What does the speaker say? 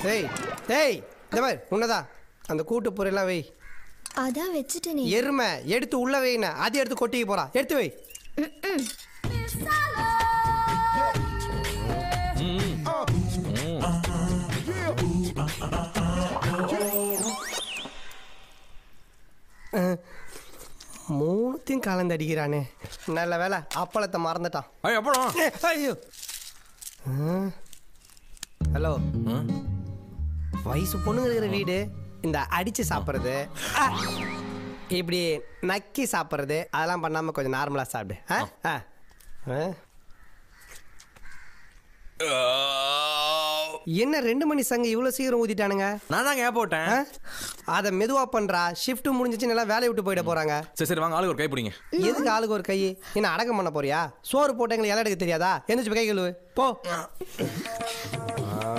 டேய் டேய் இந்த மாதிரி உன்னதா அந்த கூட்டு பொரியெல்லாம் வை அதான் வச்சுட்டேனே எருமை எடுத்து உள்ள வைன அது எடுத்து கொட்டிக்க போறா எடுத்து வை அஹ், மூணுத்தையும் கலந்து அடிக்கிறானே நல்ல வேலை அப்பளத்தை மறந்துட்டான் ஐயோ அப்புறம் ஏ, ஐயோ ஹலோ வயசு பொண்ணுங்க இருக்கிற வீடு இந்த அடிச்சு சாப்பிட்றது இப்படி நக்கி சாப்பிட்றது அதெல்லாம் பண்ணாம கொஞ்சம் நார்மலா சாப்பிடு ஆ? ஆ. ஆ? என்ன ரெண்டு மணி சங்கு இவ்வளோ சீக்கிரம் ஊதிட்டானுங்க நான் தாங்க ஏன் போட்டேன் ஆ? அதை மெதுவா பண்றா ஷிஃப்ட் முடிஞ்சிச்சு நல்லா வேலையை விட்டு போயிட போறாங்க சரி சரி வாங்க ஆளுக்கு ஒரு கை பிடிங்க எதுக்கு ஆளுக்கு ஒரு கை என்ன அடக்கம் பண்ண போறியா சோறு போட்டு எங்களுக்கு இலை எடுக்க தெரியாதா எந்திரிச்சு போய் கை கழுவு போ